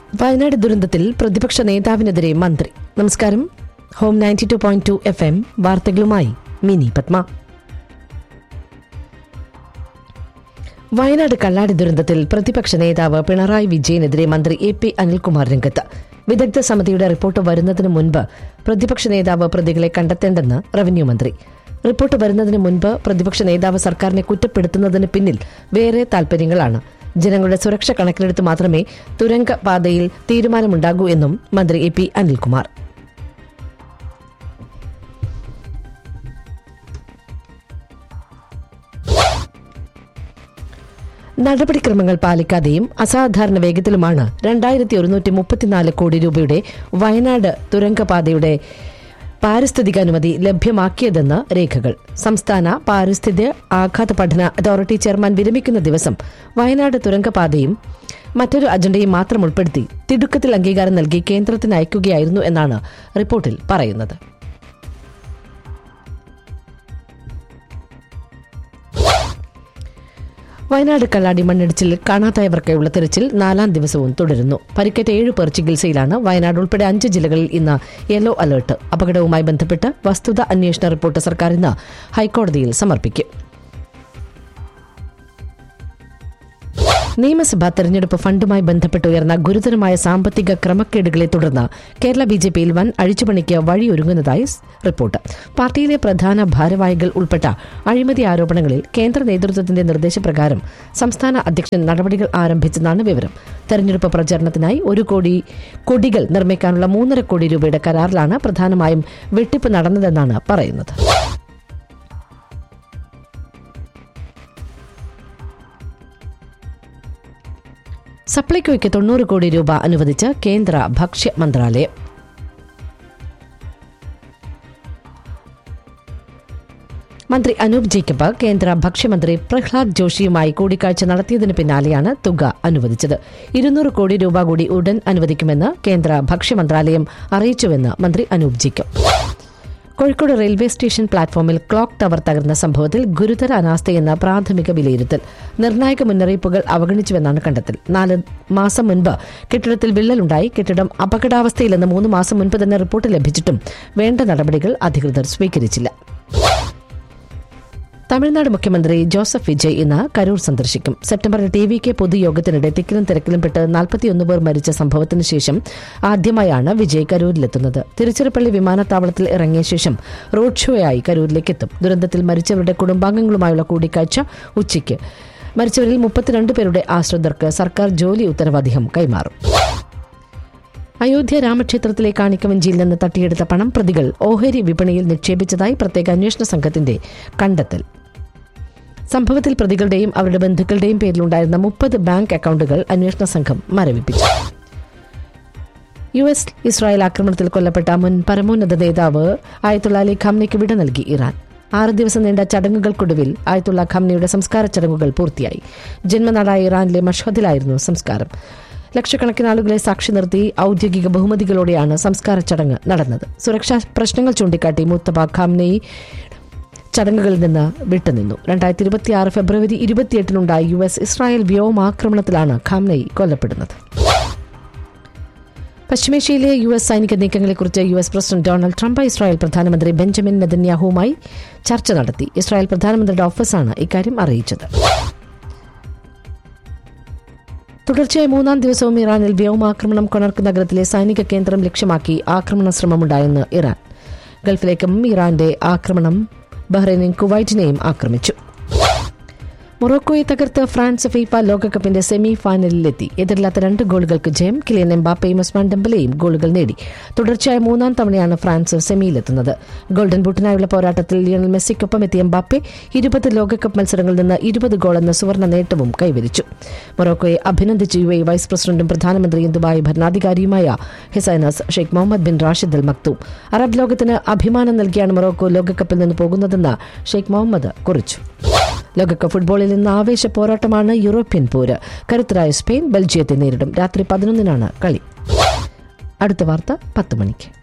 വയനാട് ദുരന്തത്തിൽ പ്രതിപക്ഷ നേതാവിനെതിരെ മന്ത്രി നമസ്കാരം home ninety two point two F M വാർത്തകളുമായി മിനി പത്മ വയനാട് കള്ളാടി ദുരന്തത്തിൽ പ്രതിപക്ഷ നേതാവ് പിണറായി വിജയനെതിരെ മന്ത്രി എ പി അനിൽകുമാർ രംഗത്ത് വിദഗ്ധ സമിതിയുടെ റിപ്പോർട്ട് വരുന്നതിന് മുൻപ് പ്രതിപക്ഷ നേതാവ് പ്രതികളെ കണ്ടെത്തേണ്ടെന്ന് റവന്യൂ മന്ത്രി റിപ്പോർട്ട് വരുന്നതിന് മുൻപ് പ്രതിപക്ഷ നേതാവ് സർക്കാരിനെ കുറ്റപ്പെടുത്തുന്നതിന് പിന്നിൽ വേറെ താൽപര്യങ്ങളാണ് ജനങ്ങളുടെ സുരക്ഷ കണക്കിലെടുത്ത് മാത്രമേ തുരങ്ക പാതയിൽ തീരുമാനമുണ്ടാകൂ എന്നും മന്ത്രി എ പി അനിൽകുമാർ നടപടിക്രമങ്ങൾ പാലിക്കാതെയും അസാധാരണ വേഗത്തിലുമാണ് രണ്ടായിരത്തി ഒരുന്നൂറ്റി മുപ്പത്തിനാല് കോടി രൂപയുടെ വയനാട് തുരങ്കപാതയുടെ പാരിസ്ഥിതികാനുമതി ലഭ്യമാക്കിയതെന്ന് രേഖകൾ സംസ്ഥാന പാരിസ്ഥിതിക ആഘാത പഠന അതോറിറ്റി ചെയർമാൻ വിരമിക്കുന്ന ദിവസം വയനാട് തുരങ്കപാതയും മറ്റൊരു അജണ്ടയും മാത്രം ഉൾപ്പെടുത്തി തിടുക്കത്തിൽ അംഗീകാരം നൽകി കേന്ദ്രത്തിന് അയക്കുകയായിരുന്നു എന്നാണ് റിപ്പോർട്ടിൽ പറയുന്നത് വയനാട് കള്ളാടി മണ്ണിടിച്ചിൽ കാണാതായവർക്കായുള്ള തെരച്ചിൽ നാലാം ദിവസവും തുടരുന്നു പരിക്കേറ്റ ഏഴ് പേർ ചികിത്സയിലാണ് വയനാട് ഉൾപ്പെടെ അഞ്ച് ജില്ലകളിൽ ഇന്ന് യെല്ലോ അലർട്ട് അപകടവുമായി ബന്ധപ്പെട്ട് വസ്തുത അന്വേഷണ റിപ്പോർട്ട് സർക്കാർ ഇന്ന് ഹൈക്കോടതിയിൽ സമർപ്പിക്കും നിയമസഭാ തെരഞ്ഞെടുപ്പ് ഫണ്ടുമായി ബന്ധപ്പെട്ട് ഉയർന്ന ഗുരുതരമായ സാമ്പത്തിക ക്രമക്കേടുകളെ തുടർന്ന് കേരള ബി ജെ പിയിൽ വൻ അഴിച്ചുപണിക്ക് വഴിയൊരുങ്ങുന്നതായി സ് റിപ്പോർട്ട് പാർട്ടിയിലെ പ്രധാന ഭാരവാഹികൾ ഉൾപ്പെട്ട അഴിമതി ആരോപണങ്ങളിൽ കേന്ദ്ര നേതൃത്വത്തിന്റെ നിർദ്ദേശപ്രകാരം സംസ്ഥാന അധ്യക്ഷൻ നടപടികൾ ആരംഭിച്ചെന്നാണ് വിവരം തെരഞ്ഞെടുപ്പ് പ്രചരണത്തിനായി ഒരു കോടി കൊടികൾ നിർമ്മിക്കാനുള്ള മൂന്നര കോടി രൂപയുടെ കരാറിലാണ് പ്രധാനമായും വെട്ടിപ്പ് നടന്നതെന്നാണ് പറയുന്നത് സപ്ലൈകോയ്ക്ക് തൊണ്ണൂറ് കോടി രൂപ അനുവദിച്ച് കേന്ദ്ര ഭക്ഷ്യ മന്ത്രാലയം മന്ത്രി അനൂപ് ജേക്കബ് കേന്ദ്ര ഭക്ഷ്യമന്ത്രി പ്രഹ്ലാദ് ജോഷിയുമായി കൂടിക്കാഴ്ച നടത്തിയതിന് പിന്നാലെയാണ് തുക അനുവദിച്ചത് ഇരുന്നൂറ് കോടി രൂപ കൂടി ഉടൻ അനുവദിക്കുമെന്ന് കേന്ദ്ര ഭക്ഷ്യമന്ത്രാലയം അറിയിച്ചുവെന്ന് മന്ത്രി അനൂപ് ജേക്കബ് കോഴിക്കോട് റെയിൽവേ സ്റ്റേഷൻ പ്ലാറ്റ്ഫോമിൽ ക്ലോക്ക് ടവർ തകർന്ന സംഭവത്തിൽ ഗുരുതര അനാസ്ഥയെന്ന പ്രാഥമിക വിലയിരുത്തൽ നിർണായക മുന്നറിയിപ്പുകൾ അവഗണിച്ചുവെന്നാണ് കണ്ടെത്തൽ നാല് മാസം മുൻപ് കെട്ടിടത്തിൽ വിള്ളലുണ്ടായി കെട്ടിടം അപകടാവസ്ഥയിലെന്ന് മൂന്ന് മാസം മുൻപ് തന്നെ റിപ്പോർട്ട് ലഭിച്ചിട്ടും വേണ്ട നടപടികൾ അധികൃതർ സ്വീകരിച്ചില്ല തമിഴ്നാട് മുഖ്യമന്ത്രി ജോസഫ് വിജയ് ഇന്ന് കരൂർ സന്ദർശിക്കും സെപ്റ്റംബറിൽ ടി വി കെ പൊതുയോഗത്തിനിടെ തിക്കിലും തിരക്കിലും പെട്ട് നാൽപ്പത്തിയൊന്ന് പേർ മരിച്ച സംഭവത്തിന് ശേഷം ആദ്യമായാണ് വിജയ് കരൂരിലെത്തുന്നത് തിരുച്ചിറപ്പള്ളി വിമാനത്താവളത്തിൽ ഇറങ്ങിയ ശേഷം റോഡ് ഷോയായി കരൂരിലേക്ക് എത്തും ദുരന്തത്തിൽ മരിച്ചവരുടെ കുടുംബാംഗങ്ങളുമായുള്ള കൂടിക്കാഴ്ച ഉച്ചയ്ക്ക് മരിച്ചവരിൽ മുപ്പത്തിരണ്ട് പേരുടെ ആശ്രിതർക്ക് സർക്കാർ ജോലി ഉത്തരവാദിത്തം കൈമാറും അയോധ്യ രാമക്ഷേത്രത്തിലെ കാണിക്കവഞ്ചിയിൽ നിന്ന് തട്ടിയെടുത്ത പണം പ്രതികൾ ഓഹരി വിപണിയിൽ നിക്ഷേപിച്ചതായി പ്രത്യേക അന്വേഷണ സംഘത്തിന്റെ കണ്ടെത്തൽ സംഭവത്തിൽ പ്രതികളുടെയും അവരുടെ ബന്ധുക്കളുടെയും പേരിലുണ്ടായിരുന്ന മുപ്പത് ബാങ്ക് അക്കൗണ്ടുകൾ അന്വേഷണ സംഘം മരവിപ്പിച്ചു യു എസ് ഇസ്രായേൽ ആക്രമണത്തിൽ കൊല്ലപ്പെട്ട മുൻ പരമോന്നത നേതാവ് ആയത്തുള്ള അലി ഖാംനയ്ക്ക് വിട നൽകി ഇറാൻ ആറ് ദിവസം നീണ്ട ചടങ്ങുകൾക്കൊടുവിൽ ആയത്തുള്ള ഖാംനയുടെ സംസ്കാര ചടങ്ങുകൾ പൂർത്തിയായി ജന്മനാടായ ഇറാനിലെ മഷ്ഹദിലായിരുന്നു സംസ്കാരം ലക്ഷക്കണക്കിന് ആളുകളെ സാക്ഷി നിർത്തി ഔദ്യോഗിക ബഹുമതികളോടെയാണ് സംസ്കാര ചടങ്ങ് നടന്നത് സുരക്ഷാ പ്രശ്നങ്ങൾ ചൂണ്ടിക്കാട്ടി മുത്തബ ഖാംനെയി ചടങ്ങുകളിൽ നിന്ന് വിട്ടുനിന്നു രണ്ടായിരത്തി ഇരുപത്തിയാറ് ഫെബ്രുവരി ഇരുപത്തിയെട്ടിനുണ്ടായ യു എസ് ഇസ്രായേൽ വ്യോമാക്രമണത്തിലാണ് ഖാംനെയി കൊല്ലപ്പെടുന്നത് പശ്ചിമേഷ്യയിലെ യു എസ് സൈനിക നീക്കങ്ങളെക്കുറിച്ച് U S president Donald Trump Israel പ്രധാനമന്ത്രി ബെഞ്ചമിൻ നെതന്യാഹുവുമായി ചർച്ച നടത്തി ഇസ്രായേൽ പ്രധാനമന്ത്രിയുടെ ഓഫീസാണ് ഇക്കാര്യം അറിയിച്ചത് തുടർച്ചയായ മൂന്നാം ദിവസവും ഇറാനിൽ വ്യോമാക്രമണം കൊണർക്ക് നഗരത്തിലെ സൈനിക കേന്ദ്രം ലക്ഷ്യമാക്കി ആക്രമണ ശ്രമമുണ്ടായെന്ന് ഇറാൻ ഗൾഫിലേക്കും ഇറാന്റെ ആക്രമണം ബഹ്റൈനെയും കുവൈറ്റിനെയും ആക്രമിച്ചു മൊറോക്കോയെ തകർത്ത് ഫ്രാൻസ് ഫിഫ ലോകകപ്പിന്റെ സെമി ഫൈനലിലെത്തി എതിരില്ലാത്ത രണ്ട് ഗോളുകൾക്ക് ജയം കിലിയൻ എംബാപ്പയും ഉസ്മാൻ ഡെമ്പലയും ഗോളുകൾ നേടി തുടർച്ചയായ മൂന്നാം തവണയാണ് ഫ്രാൻസ് സെമിയിലെത്തുന്നത് ഗോൾഡൻ ബൂട്ടിനായുള്ള പോരാട്ടത്തിൽ ലിയണൽ മെസ്സിക്കൊപ്പം എത്തിയ എംബാപ്പെ ഇരുപത് ലോകകപ്പ് മത്സരങ്ങളിൽ നിന്ന് ഇരുപത് ഗോൾ എന്ന സുവർണ്ണ നേട്ടവും കൈവരിച്ചു മൊറോക്കോയെ അഭിനന്ദിച്ച് യു എ വൈസ് പ്രസിഡന്റും പ്രധാനമന്ത്രിയും ദുബായ് ഭരണാധികാരിയുമായ his highness Sheikh Mohammed bin Rashid Al Maktoum Arab ലോകത്തിന് അഭിമാനം നൽകിയാണ് മൊറോക്കോ ലോകകപ്പിൽ നിന്ന് പോകുന്നതെന്ന് ഷെയ്ഖ് മുഹമ്മദ് കുറിച്ചു ലോകകപ്പ് ഫുട്ബോളിൽ ഇന്ന് ആവേശ പോരാട്ടമാണ് യൂറോപ്യൻ പോര് കരുത്തരായ സ്പെയിൻ ബെൽജിയത്തെ നേരിടും രാത്രി പതിനൊന്നിനാണ് കളി അടുത്ത വാർത്ത പത്ത് മണിക്ക്